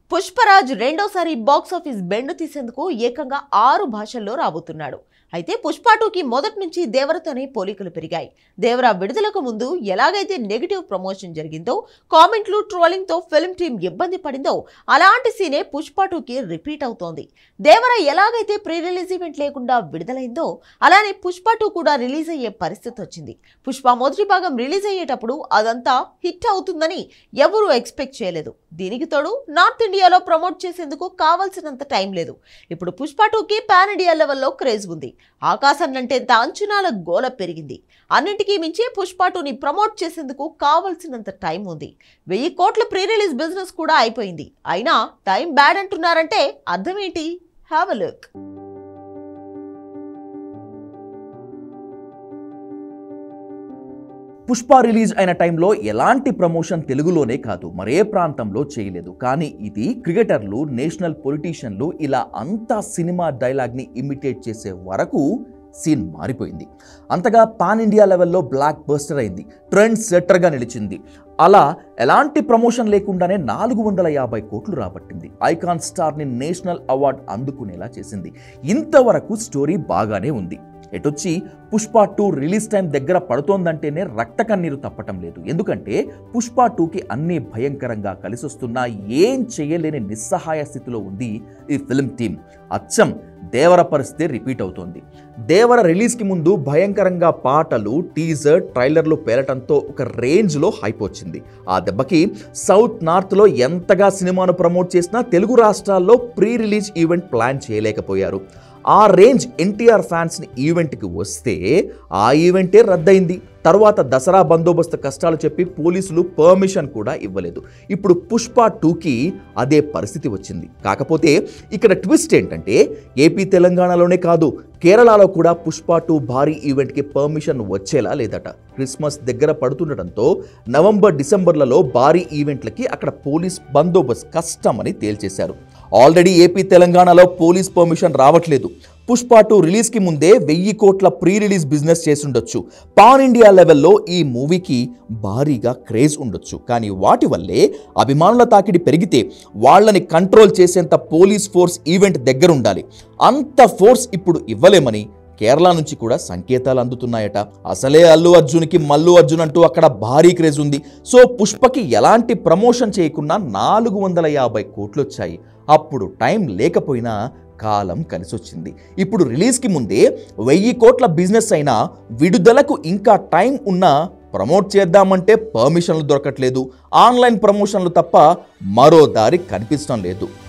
పుష్పరాజ్ రెండోసారి బాక్సాఫీస్ బెండు తీసేందుకు ఏకంగా ఆరు భాషల్లో రాబోతున్నాడు అయితే పుష్ప టూకి మొదటి నుంచి దేవరతోనే పోలికలు పెరిగాయి దేవర విడుదలకు ముందు ఎలాగైతే నెగిటివ్ ప్రమోషన్ జరిగిందో కామెంట్లు ట్రోలింగ్ తో ఫిల్మ్ టీం ఇబ్బంది పడిందో అలాంటి సీనే పుష్ప టూకి రిపీట్ అవుతోంది దేవర ఎలాగైతే ప్రీ రిలీజ్ ఈవెంట్ లేకుండా విడుదలైందో అలానే పుష్ప టూ కూడా రిలీజ్ అయ్యే పరిస్థితి వచ్చింది పుష్ప మొదటి భాగం రిలీజ్ అయ్యేటప్పుడు అదంతా హిట్ అవుతుందని ఎవరూ ఎక్స్పెక్ట్ చేయలేదు దీనికి తోడు నార్త్ ఇండియాలో ప్రమోట్ చేసేందుకు కావాల్సినంత టైం లేదు ఇప్పుడు పుష్ప టూకి పాన్ ఇండియా లెవెల్లో క్రేజ్ ఉంది ఆకాశం నంటేంత అంచనాల గోల పెరిగింది అన్నింటికీ మించి పుష్ప టూని ప్రమోట్ చేసేందుకు కావాల్సినంత టైం ఉంది వెయ్యి కోట్ల ప్రీ రిలీజ్ బిజినెస్ కూడా అయిపోయింది అయినా టైం బ్యాడ్ అంటున్నారంటే అర్థం ఏంటి have a look Pushpa release అయిన టైంలో ఎలాంటి ప్రమోషన్ తెలుగులోనే కాదు మరే ప్రాంతంలో చేయలేదు కానీ ఇది క్రికెటర్లు నేషనల్ పొలిటీషియన్లు ఇలా అంతా సినిమా డైలాగ్ని ఇమిటేట్ చేసే వరకు సీన్ మారిపోయింది అంతగా పాన్ ఇండియా లెవెల్లో బ్లాక్ బస్టర్ అయింది ట్రెండ్ సెట్టర్గా నిలిచింది అలా ఎలాంటి ప్రమోషన్ లేకుండానే నాలుగు వందల యాభై కోట్లు రాబట్టింది ఐకాన్ స్టార్ని నేషనల్ అవార్డ్ అందుకునేలా చేసింది ఇంతవరకు స్టోరీ బాగానే ఉంది ఎటొచ్చి పుష్ప టూ రిలీజ్ టైం దగ్గర పడుతోందంటేనే రక్త కన్నీరు తప్పటం లేదు ఎందుకంటే పుష్ప టూకి అన్నీ భయంకరంగా కలిసొస్తున్నా ఏం చేయలేని నిస్సహాయ స్థితిలో ఉంది ఈ ఫిల్మ్ టీం అచ్చం దేవర పరిస్థితి రిపీట్ అవుతోంది దేవర రిలీజ్కి ముందు భయంకరంగా పాటలు టీజర్ ట్రైలర్లు పేలటంతో ఒక రేంజ్లో హైప్ వచ్చింది ఆ దెబ్బకి సౌత్ నార్త్లో ఎంతగా సినిమాను ప్రమోట్ చేసినా తెలుగు రాష్ట్రాల్లో ప్రీ రిలీజ్ ఈవెంట్ ప్లాన్ చేయలేకపోయారు ఆ రేంజ్ ఎన్టీఆర్ ఫ్యాన్స్ని ఈవెంట్కి వస్తే ఆ ఈవెంటే రద్దయింది తర్వాత దసరా బందోబస్తు కష్టాలు చెప్పి పోలీసులు పర్మిషన్ కూడా ఇవ్వలేదు ఇప్పుడు పుష్ప టూకి అదే పరిస్థితి వచ్చింది కాకపోతే ఇక్కడ ట్విస్ట్ ఏంటంటే ఏపీ తెలంగాణలోనే కాదు కేరళలో కూడా పుష్ప టూ భారీ ఈవెంట్కి పర్మిషన్ వచ్చేలా లేదట క్రిస్మస్ దగ్గర పడుతుండటంతో నవంబర్ డిసెంబర్లలో భారీ ఈవెంట్లకి అక్కడ పోలీస్ బందోబస్తు కష్టమని తేల్చేశారు ఆల్రెడీ ఏపీ తెలంగాణలో పోలీస్ పర్మిషన్ రావట్లేదు పుష్ప టూ రిలీజ్కి ముందే వెయ్యి కోట్ల ప్రీ రిలీజ్ బిజినెస్ చేసుండొచ్చు పాన్ ఇండియా లెవెల్లో ఈ మూవీకి భారీగా క్రేజ్ ఉండొచ్చు కానీ వాటి వల్లే అభిమానుల తాకిడి పెరిగితే వాళ్ళని కంట్రోల్ చేసేంత పోలీస్ ఫోర్స్ ఈవెంట్ దగ్గర ఉండాలి అంత ఫోర్స్ ఇప్పుడు ఇవ్వలేమని కేరళ నుంచి కూడా సంకేతాలు అందుతున్నాయట అసలే అల్లు అర్జున్కి మల్లు అర్జున్ అంటూ అక్కడ భారీ క్రేజ్ ఉంది సో పుష్పకి ఎలాంటి ప్రమోషన్ చేయకుండా నాలుగు వందల యాభై కోట్లు వచ్చాయి అప్పుడు టైం లేకపోయినా కాలం కలిసొచ్చింది ఇప్పుడు రిలీజ్కి ముందే వెయ్యి కోట్ల బిజినెస్ అయినా విడుదలకు ఇంకా టైం ఉన్నా ప్రమోట్ చేద్దామంటే పర్మిషన్లు దొరకట్లేదు ఆన్లైన్ ప్రమోషన్లు తప్ప మరో దారి కనిపించడం లేదు